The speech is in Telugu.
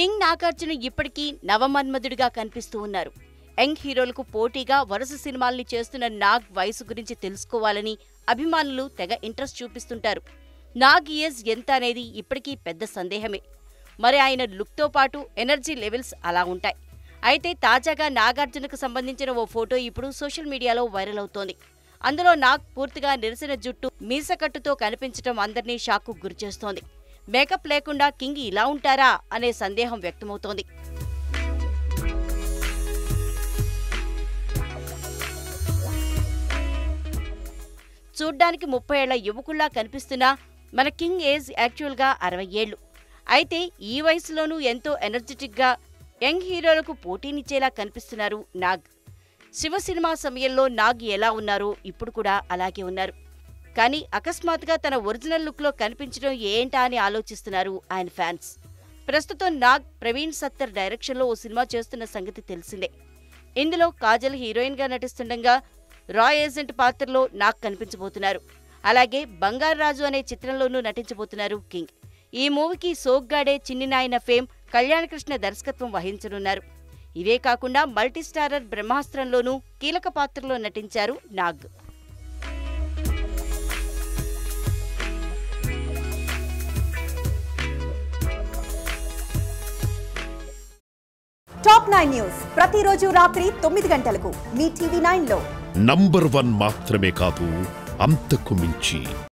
కింగ్ నాగార్జున ఇప్పటికీ నవమన్మధుడిగా కనిపిస్తూ ఉన్నారు యంగ్ హీరోలకు పోటీగా వరుస సినిమాల్ని చేస్తున్న నాగ్ వయసు గురించి తెలుసుకోవాలని అభిమానులు తెగ ఇంట్రెస్ట్ చూపిస్తుంటారు నాగ్ ఏజ్ ఎంత అనేది ఇప్పటికీ పెద్ద సందేహమే మరి ఆయన లుక్తో పాటు ఎనర్జీ లెవెల్స్ అలా ఉంటాయి అయితే తాజాగా నాగార్జునకు సంబంధించిన ఓ ఫోటో ఇప్పుడు సోషల్ మీడియాలో వైరల్ అవుతోంది అందులో నాగ్ పూర్తిగా నిరసిన జుట్టు మీసకట్టుతో కనిపించడం అందరినీ షాక్కు గురిచేస్తోంది మేకప్ లేకుండా కింగ్ ఇలా ఉంటారా అనే సందేహం వ్యక్తమవుతోంది చూడ్డానికి ముప్పై ఏళ్ల యువకుల్లా కనిపిస్తున్నా మన కింగ్ ఏజ్ యాక్చువల్గా అరవై ఏళ్లు అయితే ఈ వయసులోనూ ఎంతో ఎనర్జెటిక్గా యంగ్ హీరోలకు పోటీనిచ్చేలా కనిపిస్తున్నారు నాగ్ శివ సినిమా సమయంలో నాగ్ ఎలా ఉన్నారో ఇప్పుడు కూడా అలాగే ఉన్నారు కానీ అకస్మాత్తుగా తన ఒరిజినల్ లుక్లో కనిపించడం ఏంటా అని ఆలోచిస్తున్నారు ఆయన ఫ్యాన్స్ ప్రస్తుతం నాగ్ ప్రవీణ్ సత్తర్ డైరెక్షన్లో ఓ సినిమా చేస్తున్న సంగతి తెలిసిందే ఇందులో కాజల్ హీరోయిన్గా నటిస్తుండగా రా ఏజెంట్ పాత్రలో నాగ్ కనిపించబోతున్నారు అలాగే బంగారు రాజు అనే చిత్రంలోనూ నటించబోతున్నారు కింగ్ ఈ మూవీకి సోగ్గాడే చిన్ని నాయన ఫేమ్ కళ్యాణకృష్ణ దర్శకత్వం వహించనున్నారు ఇవే కాకుండా మల్టీ స్టారర్ బ్రహ్మాస్త్రంలోనూ కీలక పాత్రలో నటించారు నాగ్ టాప్ నైన్ న్యూస్ ప్రతిరోజు రాత్రి తొమ్మిది గంటలకు మీ టీవీ నైన్ లో నంబర్ వన్ మాత్రమే కాదు అంతకు మించి